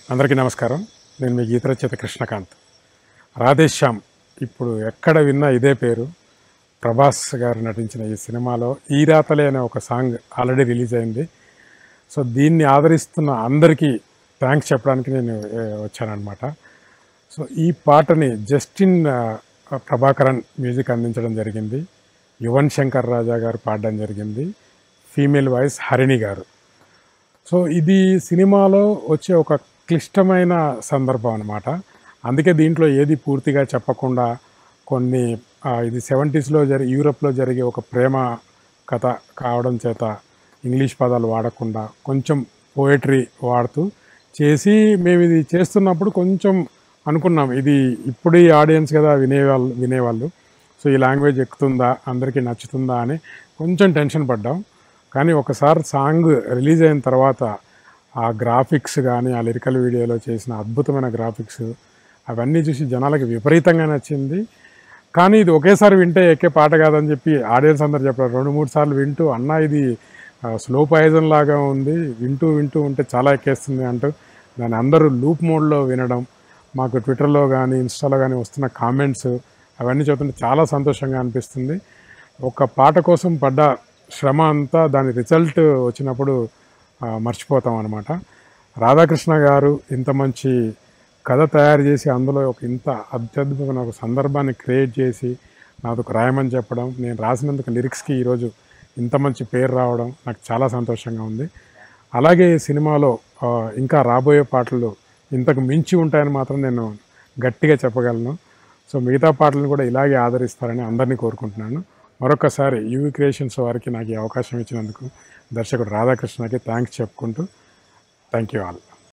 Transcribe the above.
అందరికీ నమస్కారం నేను మీ గీత రచయిత కృష్ణకాంత్ రాధేశ్యామ్ ఇప్పుడు ఎక్కడ విన్నా ఇదే పేరు ప్రభాస్ గారు నటించిన ఈ సినిమాలో ఈ రాతలే అనే ఒక సాంగ్ ఆల్రెడీ రిలీజ్ అయింది సో దీన్ని ఆదరిస్తున్న అందరికీ థ్యాంక్స్ చెప్పడానికి నేను ఏ, వచ్చానన్నమాట సో ఈ పాటని జస్టిన్ ఆ, ప్రభాకరన్ మ్యూజిక్ అందించడం జరిగింది యువన్ శంకర్ రాజా గారు పాడడం జరిగింది ఫీమేల్ వాయిస్ హరిణి గారు సో ఇది సినిమాలో వచ్చే ఒక క్లిష్టమైన సందర్భం అనమాట అందుకే దీంట్లో ఏది పూర్తిగా చెప్పకుండా కొన్ని ఆ, ఇది సెవెంటీస్లో జరి యూరోప్లో జరిగే ఒక ప్రేమ కథ కావడం చేత ఇంగ్లీష్ పదాలు వాడకుండా కొంచెం పోయట్రీ వాడుతూ చేసి మేము ఇది చేస్తున్నప్పుడు కొంచెం అనుకున్నాం ఇది ఇప్పుడు ఈ ఆడియన్స్ కదా వినేవాళ్ళు వినేవాళ్ళు సో ఈ లాంగ్వేజ్ ఎక్కుతుందా అందరికీ నచ్చుతుందా అని కొంచెం టెన్షన్ పడ్డాం కానీ ఒకసారి సాంగ్ రిలీజ్ అయిన తర్వాత ఆ గ్రాఫిక్స్ కానీ ఆ లిరికల్ వీడియోలో చేసిన అద్భుతమైన గ్రాఫిక్స్ అవన్నీ చూసి జనాలకి విపరీతంగా నచ్చింది కానీ ఇది ఒకేసారి వింటే ఎక్కే పాట కాదని చెప్పి ఆడియన్స్ అందరు చెప్పారు రెండు మూడు సార్లు వింటూ అన్న ఇది స్లో పాయిజన్ లాగా ఉంది వింటూ వింటూ ఉంటే చాలా ఎక్కేస్తుంది అంటూ దాన్ని అందరూ లూప్ మోడ్లో వినడం మాకు ట్విట్టర్లో కానీ ఇన్స్టాలో కానీ వస్తున్న కామెంట్స్ అవన్నీ చూస్తుంటే చాలా సంతోషంగా అనిపిస్తుంది ఒక పాట కోసం పడ్డ శ్రమ అంతా దాని రిజల్ట్ వచ్చినప్పుడు ఆ, మర్చిపోతాం అనమాట రాధాకృష్ణ గారు ఇంత మంచి కథ తయారు చేసి అందులో ఒక ఇంత అత్యద్భుతమైన ఒక సందర్భాన్ని క్రియేట్ చేసి నాది రాయమని చెప్పడం నేను రాసినందుకు లిరిక్స్కి ఈరోజు ఇంత మంచి పేరు రావడం నాకు చాలా సంతోషంగా ఉంది అలాగే ఈ సినిమాలో ఆ, ఇంకా రాబోయే పాటలు ఇంతకు మించి ఉంటాయని మాత్రం నేను గట్టిగా చెప్పగలను సో మిగతా పాటలను కూడా ఇలాగే ఆదరిస్తారని అందరినీ కోరుకుంటున్నాను మరొకసారి యూవి క్రియేషన్స్ వారికి నాకు ఈ అవకాశం ఇచ్చినందుకు దర్శకుడు రాధాకృష్ణకి థ్యాంక్స్ చెప్పుకుంటూ థ్యాంక్ యూ ఆల్